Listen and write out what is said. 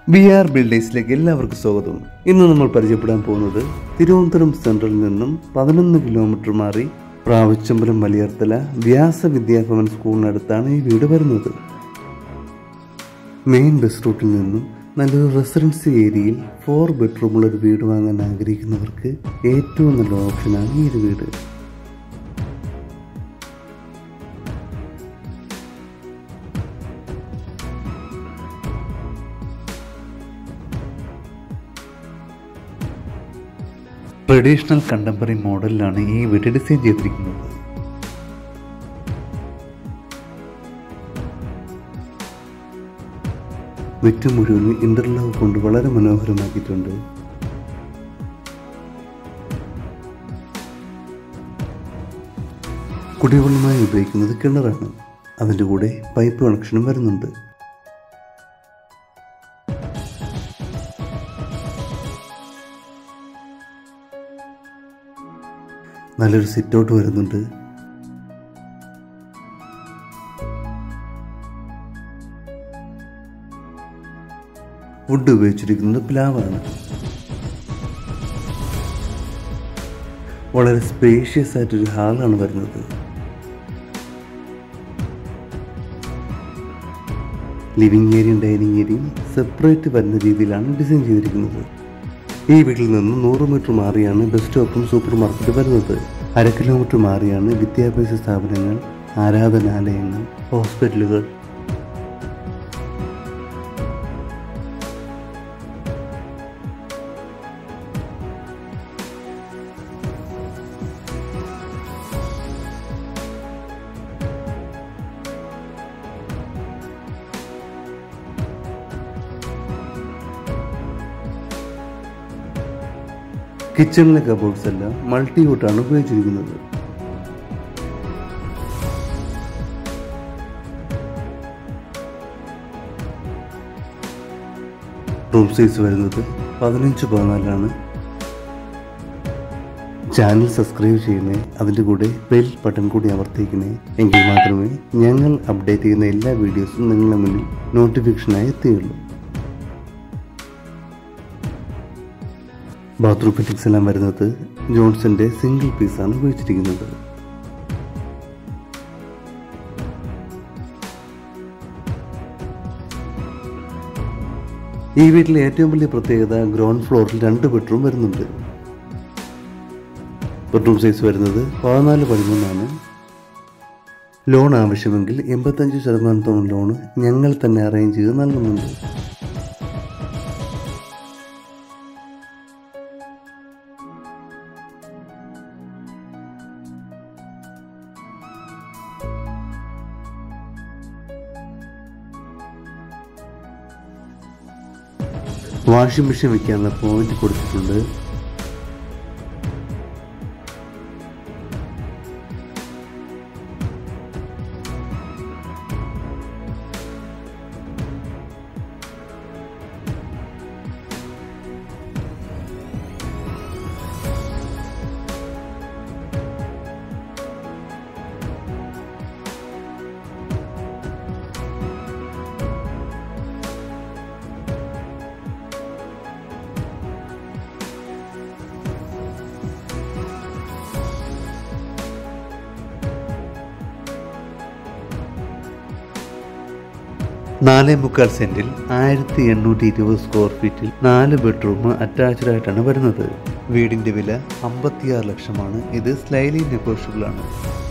B R ബിൽഡേഴ്സിലേക്ക് എല്ലാവർക്കും സ്വാഗതം ഇന്ന് നമ്മൾ പരിചയപ്പെടാൻ പോകുന്നത് തിരുവനന്തപുരം സെൻട്രലിൽ നിന്നും പതിനൊന്ന് കിലോമീറ്റർ മാറി പ്രാവശ്യമ്പലം വലിയർത്തല വ്യാസ വിദ്യാഭവൻ സ്കൂളിനടുത്താണ് ഈ വീട് വരുന്നത് മെയിൻ ബസ് റൂട്ടിൽ നിന്നും നല്ലൊരു റെസിഡൻസി ഏരിയയിൽ ഫോർ ബെഡ്റൂമുള്ള ഒരു വീട് വാങ്ങാൻ ആഗ്രഹിക്കുന്നവർക്ക് ഏറ്റവും നല്ല ഓപ്ഷനാണ് ഈ ഒരു വീട് ട്രഡീഷണൽ കണ്ടംപററി മോഡലിലാണ് ഈ വീട് ഡിസൈൻ ചെയ്തിരിക്കുന്നത് വിറ്റ് മുഴുവൻ ഇന്റർലോക്ക് കൊണ്ട് വളരെ മനോഹരമാക്കിയിട്ടുണ്ട് കുടിവെള്ളമായി ഉപയോഗിക്കുന്നത് കിണറാണ് അതിൻ്റെ കൂടെ പൈപ്പ് കണക്ഷനും വരുന്നുണ്ട് നല്ലൊരു സിറ്റ് ഔട്ട് വരുന്നുണ്ട് വുഡ് ഉപയോഗിച്ചിരിക്കുന്നത് പ്ലാവാണ് വളരെ സ്പേഷ്യസ് ആയിട്ടൊരു ഹാളാണ് വരുന്നത് ലിവിംഗ് ഏരിയയും ഡൈനിങ് ഏരിയയും സെപ്പറേറ്റ് വരുന്ന രീതിയിലാണ് ഡിസൈൻ ചെയ്തിരിക്കുന്നത് ഈ വീട്ടിൽ നിന്ന് നൂറ് മീറ്റർ മാറിയാണ് ബസ് സ്റ്റോപ്പും സൂപ്പർ മാർക്കറ്റ് വരുന്നത് അര കിലോമീറ്റർ മാറിയാണ് വിദ്യാഭ്യാസ സ്ഥാപനങ്ങൾ ആരാധനാലയങ്ങൾ ഹോസ്പിറ്റലുകൾ കിച്ചണിലെ കബോർഡ്സ് എല്ലാം മൾട്ടി വുഡാണ് ഉപയോഗിച്ചിരിക്കുന്നത് റൂം സൈസ് വരുന്നത് പതിനഞ്ച് പതിനാലാണ് ചാനൽ സബ്സ്ക്രൈബ് ചെയ്യണേ അതിൻ്റെ കൂടെ ബെൽ ബട്ടൺ കൂടി അമർത്തിക്കണേ എങ്കിൽ മാത്രമേ ഞങ്ങൾ അപ്ഡേറ്റ് ചെയ്യുന്ന എല്ലാ വീഡിയോസും നിങ്ങളുടെ മുന്നിൽ നോട്ടിഫിക്കേഷനായി എത്തുകയുള്ളൂ ബാത്റൂം ഫിറ്റിംഗ്സ് എല്ലാം വരുന്നത് ജോൺസന്റെ സിംഗിൾ പീസാണ് ഉപയോഗിച്ചിരിക്കുന്നത് ഈ വീട്ടിലെ ഏറ്റവും വലിയ പ്രത്യേകത ഗ്രൗണ്ട് ഫ്ലോറിൽ രണ്ട് ബെഡ്റൂം വരുന്നുണ്ട് ബെഡ്റൂം സൈസ് വരുന്നത് പതിനാല് പതിമൂന്നാണ് ലോൺ ആവശ്യമെങ്കിൽ എൺപത്തഞ്ച് ശതമാനത്തോളം ലോൺ ഞങ്ങൾ തന്നെ അറേഞ്ച് ചെയ്ത് നൽകുന്നുണ്ട് വാഷിംഗ് മെഷീൻ വെക്കാനുള്ള പോയിന്റ് കൊടുത്തിട്ടുണ്ട് നാല് മുക്കാൽ സെന്റിൽ ആയിരത്തി എണ്ണൂറ്റി ഇരുപത് സ്ക്വയർ ഫീറ്റിൽ നാല് ബെഡ്റൂം അറ്റാച്ച്ഡ് ആയിട്ടാണ് വരുന്നത് വീടിന്റെ വില അമ്പത്തിയാറ് ലക്ഷമാണ് ഇത് സ്ലൈലി നെഗോഷ്യബിൾ ആണ്